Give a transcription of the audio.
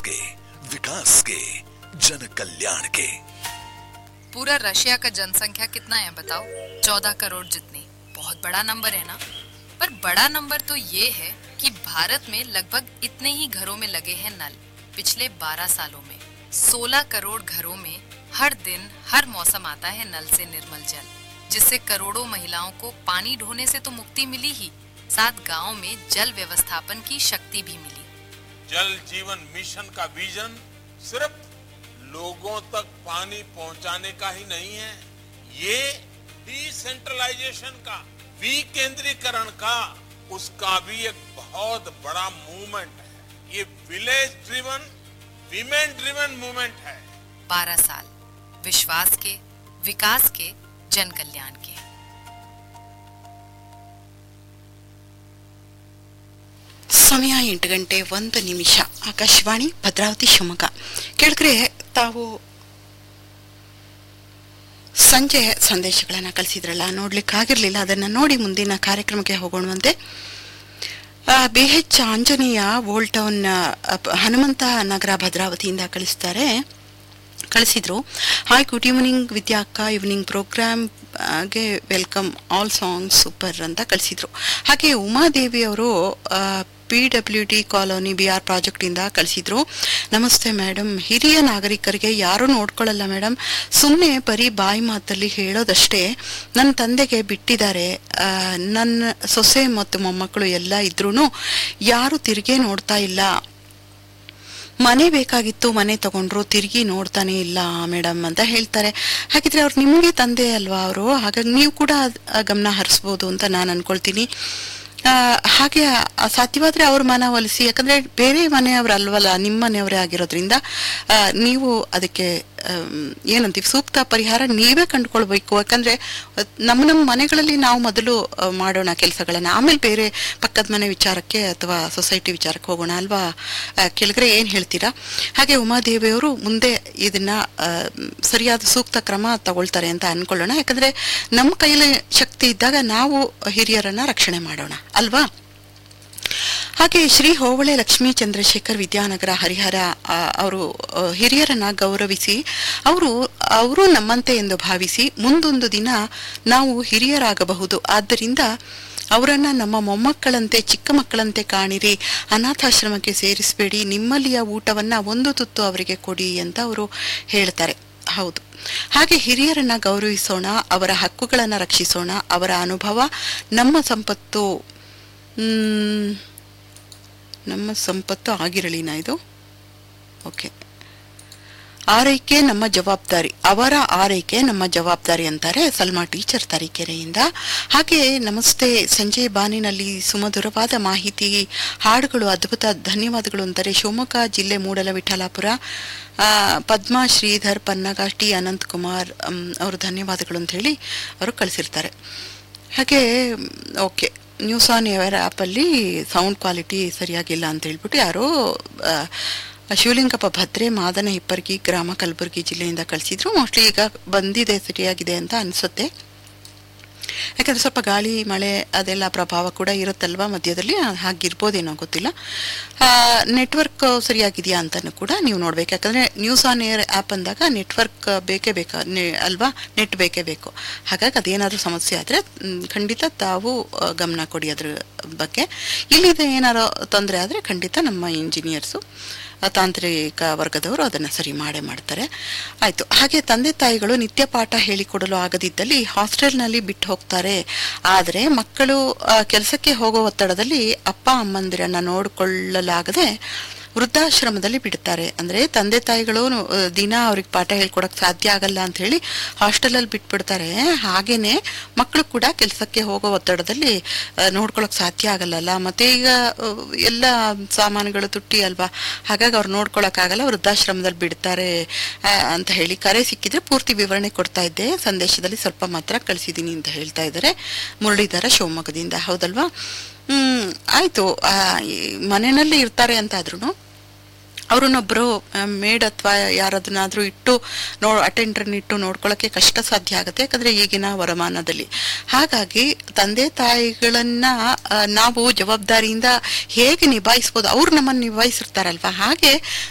के विकास के जन कल्याण के पूरा रशिया का जनसंख्या कितना है बताओ चौदह करोड़ जितनी बहुत बड़ा नंबर है ना पर बड़ा नंबर तो ये है कि भारत में लगभग इतने ही घरों में लगे हैं नल पिछले 12 सालों में 16 करोड़ घरों में हर दिन हर मौसम आता है नल से निर्मल जल जिससे करोड़ों महिलाओं को पानी ढोने से तो मुक्ति मिली ही साथ गांव में जल व्यवस्थापन की शक्ति भी मिली जल जीवन मिशन का विजन सिर्फ लोगों तक पानी पहुंचाने का ही नहीं है ये डिसेंट्रलाइजेशन का विकेंद्रीकरण का उसका भी एक बहुत बड़ा मूवमेंट है ये village driven women driven movement है 12 साल विश्वास के विकास के जन कल्याण के ಸಮಯ ಎಂಟು ಗಂಟೆ ಒಂದು ನಿಮಿಷ ಆಕಾಶವಾಣಿ ಭದ್ರಾವತಿ ಶಿವಮೊಗ್ಗ ಕೇಳಿದ್ರೆ ತಾವು ಸಂಜೆ ಸಂದೇಶಗಳನ್ನು ಕಳಿಸಿದ್ರಲ್ಲ ನೋಡ್ಲಿಕ್ಕಾಗಿರ್ಲಿಲ್ಲ ಅದನ್ನು ನೋಡಿ ಮುಂದಿನ ಕಾರ್ಯಕ್ರಮಕ್ಕೆ ಹೋಗೋಣವಂತೆ B H Anjaneya old town ಆ, ಪ- ಹನುಮಂತ ನಗರ ಭದ್ರಾವತಿಯಿಂದ ಕಳಿಸ್ತಾರೆ ಕಳಿಸಿದ್ರು ಹಾಯ್ ಗುಡ್ ಈವ್ನಿಂಗ್ ವಿದ್ಯಾ ಅಕ್ಕ ಈವ್ನಿಂಗ್ ಪ್ರೋಗ್ರಾಮ್ ಗೆ ವೆಲ್ಕಮ್ ಆಲ್ ಸಾಂಗ್ಸ್ ಸೂಪರ್ ಅಂತ ಕಳಿಸಿದ್ರು ಹಾಗೆ ಉಮಾದೇವಿ ಅವರು P W D colony B R ಪ್ರಾಜೆಕ್ಟಿಂದ ಕಳಿಸಿದ್ರು ನಮಸ್ತೆ ಮೇಡಮ್ ಹಿರಿಯ ನಾಗರಿಕರಿಗೆ ಯಾರೂ ನೋಡ್ಕೊಳ್ಳಲ್ಲ ಮೇಡಮ್ ಸುಮ್ಮನೆ ಬರೀ ಬಾಯಿ ಮಾತಲ್ಲಿ ಹೇಳೋದಷ್ಟೇ ನನ್ನ ತಂದೆಗೆ ಬಿಟ್ಟಿದ್ದಾರೆ ಆ, ನನ್ನ ಸೊಸೆ ಮತ್ತು ಮೊಮ್ಮಕ್ಕಳು ಎಲ್ಲ ಇದ್ರೂ ಯಾರು ತಿರುಗೇ ನೋಡ್ತಾ ಇಲ್ಲ ಮನೆ ಬೇಕಾಗಿತ್ತು ಮನೆ ತಗೊಂಡ್ರು ತಿರುಗಿ ನೋಡ್ತಾನೆ ಇಲ್ಲ ಮೇಡಮ್ ಅಂತ ಹೇಳ್ತಾರೆ ಹಾಗಿದ್ರೆ ಅವ್ರು ನಿಮಗೆ ತಂದೆ ಅಲ್ವಾ ಅವರು ಹಾಗಾಗಿ ನೀವು ಕೂಡ ಅದ್- ಆ ಗಮನ ಹರಿಸ್ಬೋದು ಅಂತ ನಾನು ಅನ್ಕೊಳ್ತೀನಿ ಆ, ಹಾಗೆ ಆ, ಸಾಧ್ಯವಾದ್ರೆ ಅವ್ರ ಮನ ಒಲಿಸಿ ಯಾಕಂದ್ರೆ ಬೇರೆ ಮನೆಯವ್ರು ಅಲ್ವಲ್ಲ ನಿಮ್ಮ ಮನೆಯವರೇ ಆಗಿರೋದ್ರಿಂದ ಆ, ನೀವು ಅದಕ್ಕೆ ಆಮ್, ಏನಂತೀವಿ ಸೂಕ್ತ ಪರಿಹಾರ ನೀವೇ ಕಂಡುಕೊಳ್ಬೇಕು ಯಾಕಂದ್ರೆ ಅದ್ ನಮ್ಮ ನಮ್ಮ ಮನೆಗಳಲ್ಲಿ ನಾವು ಮೊದಲು ಆ, ಮಾಡೋಣ ಕೆಲಸಗಳನ್ನ ಆಮೇಲೆ ಬೇರೆ ಪಕ್ಕದ ಮನೆ ವಿಚಾರಕ್ಕೆ ಅಥವಾ ಸೊಸೈಟಿ ವಿಚಾರಕ್ಕೆ ಹೋಗೋಣ ಅಲ್ವಾ ಆ, ಕೆಳಗರೆ ಏನ್ ಹೇಳ್ತೀರಾ ಹಾಗೆ ಉಮಾದೇವಿಯವರು ಮುಂದೆ ಇದನ್ನ ಆ, ಸರಿಯಾದ ಸೂಕ್ತ ಕ್ರಮ ತಗೊಳ್ತಾರೆ ಅಂತ ಅನ್ಕೊಳ್ಳೋಣ ಯಾಕಂದ್ರೆ ನಮ್ಮ ಕೈಯಲ್ಲಿ ಶಕ್ತಿ ಇದ್ದಾಗ ನಾವು ಹಿರಿಯರನ್ನ ರಕ್ಷಣೆ ಮಾಡೋಣ ಅಲ್ವಾ ಹಾಗೆ ಶ್ರೀ ಹೋಬಳೆ ಲಕ್ಷ್ಮೀ ಚಂದ್ರಶೇಖರ್ ವಿದ್ಯಾನಗರ ಹರಿಹರ ಅವರು ಹಿರಿಯರನ್ನ ಗೌರವಿಸಿ ಅವರು ಅವರು ನಮ್ಮಂತೆ ಎಂದು ಭಾವಿಸಿ ಮುಂದೊಂದು ದಿನ ನಾವು ಹಿರಿಯರಾಗಬಹುದು ಆದ್ದರಿಂದ ಅವರನ್ನ ನಮ್ಮ ಮೊಮ್ಮಕ್ಕಳಂತೆ ಚಿಕ್ಕ ಮಕ್ಕಳಂತೆ ಕಾಣಿರಿ ಅನಾಥಾಶ್ರಮಕ್ಕೆ ಸೇರಿಸಬೇಡಿ ನಿಮ್ಮಲ್ಲಿಯ ಊಟವನ್ನ ಒಂದು ತುತ್ತು ಅವರಿಗೆ ಕೊಡಿ ಅಂತ ಅವರು ಹೇಳ್ತಾರೆ ಹೌದು ಹಾಗೆ ಹಿರಿಯರನ್ನ ಗೌರವಿಸೋಣ ಅವರ ಹಕ್ಕುಗಳನ್ನು ರಕ್ಷಿಸೋಣ ಅವರ ಅನುಭವ ನಮ್ಮ ಸಂಪತ್ತು ಮ್, ನಮ್ಮ ಸಂಪತ್ತು ಆಗಿರಲಿನ ಇದು ಓಕೆ ಆರೈಕೆ ನಮ್ಮ ಜವಾಬ್ದಾರಿ ಅವರ ಆರೈಕೆ ನಮ್ಮ ಜವಾಬ್ದಾರಿ ಅಂತಾರೆ ಸಲ್ಮಾ ಟೀಚರ್ ತರೀಕೆರೆಯಿಂದ ಹಾಗೆ ನಮಸ್ತೆ ಸಂಜೆ ಬಾನಿನಲ್ಲಿ ಸುಮಧುರವಾದ ಮಾಹಿತಿ ಹಾಡುಗಳು ಅದ್ಭುತ ಧನ್ಯವಾದಗಳು ಅಂತಾರೆ ಶಿವಮೊಗ್ಗ ಜಿಲ್ಲೆ ಮೂಡಲ ವಿಠಲಾಪುರ ಆ, ಪದ್ಮಾ ಶ್ರೀಧರ್ ಪನ್ನಗ ಟಿ ಅನಂತ್ ಕುಮಾರ್ ಅಮ್, ಅವರು ಧನ್ಯವಾದಗಳು ಅಂತ ಹೇಳಿ ಅವರು ಕಳಿಸಿರ್ತಾರೆ ಹಾಗೆ ಓಕೆ ನ್ಯೂಸ್ ಆನ್ ಎವರ್ ಆ್ಯಪಲ್ಲಿ ಸೌಂಡ್ ಕ್ವಾಲಿಟಿ ಸರಿಯಾಗಿಲ್ಲ ಅಂತ ಹೇಳ್ಬಿಟ್ಟು ಯಾರೋ ಆ, ಶಿವಲಿಂಗಪ್ಪ ಭದ್ರೆ ಮಾದನ ಹಿಪ್ಪರ್ಗಿ ಗ್ರಾಮ ಕಲಬುರಗಿ ಜಿಲ್ಲೆಯಿಂದ ಕಳಿಸಿದ್ರು ಮೋಸ್ಟ್ಲಿ ಈಗ ಬಂದಿದೆ ಸರಿಯಾಗಿದೆ ಅಂತ ಅನಿಸುತ್ತೆ ಯಾಕಂದ್ರೆ ಸ್ವಲ್ಪ ಗಾಳಿ ಮಳೆ ಅದೆಲ್ಲ ಪ್ರಭಾವ ಕೂಡ ಇರುತ್ತಲ್ವಾ ಮಧ್ಯದಲ್ಲಿ ಆ, ಹಾಗಿರ್ಬೋದೇನೋ ಗೊತ್ತಿಲ್ಲ ನೆಟ್ವರ್ಕ್ ಸರಿಯಾಗಿದೆಯಾ ಅಂತಲೂ ಕೂಡ ನೀವು ನೋಡ್ಬೇಕು ಯಾಕಂದ್ರೆ ನ್ಯೂಸ್ ಆನ್ ಏರ್ ಆ್ಯಪ್ ಅಂದಾಗ ನೆಟ್ವರ್ಕ್ ಬೇಕೇ ಬೇಕಾ ನೆ- ಅಲ್ವಾ ನೆಟ್ ಬೇಕೇ ಬೇಕು ಹಾಗಾಗಿ ಅದೇನಾದರೂ ಸಮಸ್ಯೆ ಆದರೆ ಖಂಡಿತ ತಾವು ಆ, ಗಮನ ಕೊಡಿ ಅದ್ರ ಬಗ್ಗೆ ಇಲ್ಲಿದೆ ಏನಾರು ತೊಂದರೆ ಆದರೆ ಖಂಡಿತ ನಮ್ಮ ಇಂಜಿನಿಯರ್ಸು ಆ, ತಾಂತ್ರಿಕ ವರ್ಗದವರು ಅದನ್ನು ಸರಿ ಮಾಡೇ ಮಾಡ್ತಾರೆ ಆಯಿತು ಹಾಗೆ ತಂದೆ ತಾಯಿಗಳು ನಿತ್ಯ ಪಾಠ ಹೇಳಿಕೊಡಲು ಆಗದಿದ್ದಲ್ಲಿ ಹಾಸ್ಟೆಲ್ನಲ್ಲಿ ಬಿಟ್ಟು ಹೋಗ್ತಾರೆ ಆದರೆ ಮಕ್ಕಳು ಕೆಲಸಕ್ಕೆ ಹೋಗೋ ಒತ್ತಡದಲ್ಲಿ ಅಪ್ಪ ಅಮ್ಮಂದಿರನ್ನ ನೋಡಿಕೊಳ್ಳಲಾಗದೆ ವೃದ್ಧಾಶ್ರಮದಲ್ಲಿ ಬಿಡ್ತಾರೆ ಅಂದ್ರೆ ತಂದೆ ತಾಯಿಗಳು ಆ, ದಿನ ಅವ್ರಿಗೆ ಪಾಠ ಹೇಳ್ಕೊಡಕ್ ಸಾಧ್ಯ ಆಗಲ್ಲ ಅಂತ ಹೇಳಿ ಹಾಸ್ಟೆಲಲ್ಲಿ ಬಿಟ್ಬಿಡ್ತಾರೆ ಹಾಗೇನೆ ಮಕ್ಕಳು ಕೂಡ ಕೆಲಸಕ್ಕೆ ಹೋಗೋ ಒತ್ತಡದಲ್ಲಿ ಆ, ನೋಡ್ಕೊಳಕ್ ಸಾಧ್ಯ ಆಗಲ್ಲಲ್ಲ ಮತ್ತೆ ಈಗ ಆ, ಎಲ್ಲ ಸಾಮಾನುಗಳು ತುಟ್ಟಿ ಅಲ್ವಾ ಹಾಗಾಗಿ ಅವ್ರು ನೋಡ್ಕೊಳಕ್ ಆಗಲ್ಲ ವೃದ್ಧಾಶ್ರಮದಲ್ಲಿ ಬಿಡ್ತಾರೆ ಆ, ಅಂತ ಹೇಳಿ ಕರೆ ಸಿಕ್ಕಿದ್ರೆ ಪೂರ್ತಿ ವಿವರಣೆ ಕೊಡ್ತಾ ಇದ್ದೆ ಸಂದೇಶದಲ್ಲಿ ಸ್ವಲ್ಪ ಮಾತ್ರ ಕಳಿಸಿದೀನಿ ಅಂತ ಹೇಳ್ತಾ ಇದ್ದಾರೆ ಮುರಳೀಧರ ಶಿವಮೊಗ್ಗದಿಂದ ಹೌದಲ್ವಾ ಹ್ಮ್ ಆಯ್ತು ಆ, ಈ ಮನೆಯಲ್ಲಿ ಇರ್ತಾರೆ ಅಂತ ಆದ್ರೂ ಅವ್ರನ್ನೊಬ್ರು ಮೇಡ್ ಅಥವಾ ಯಾರದನ್ನಾದ್ರೂ ಇಟ್ಟು ನೋ ಅಟೆಂಡರ್ನ ಇಟ್ಟು ನೋಡ್ಕೊಳ್ಳೋಕೆ ಕಷ್ಟ ಸಾಧ್ಯ ಆಗುತ್ತೆ ಯಾಕಂದ್ರೆ ಈಗಿನ ವರಮಾನದಲ್ಲಿ ಹಾಗಾಗಿ ತಂದೆ ತಾಯಿಗಳನ್ನ ಆ, ನಾವು ಜವಾಬ್ದಾರಿಯಿಂದ ಹೇಗೆ ನಿಭಾಯಿಸ್ಬೋದು ಅವ್ರು ನಮ್ಮನ್ನು ನಿಭಾಯಿಸಿರ್ತಾರಲ್ವಾ ಹಾಗೆ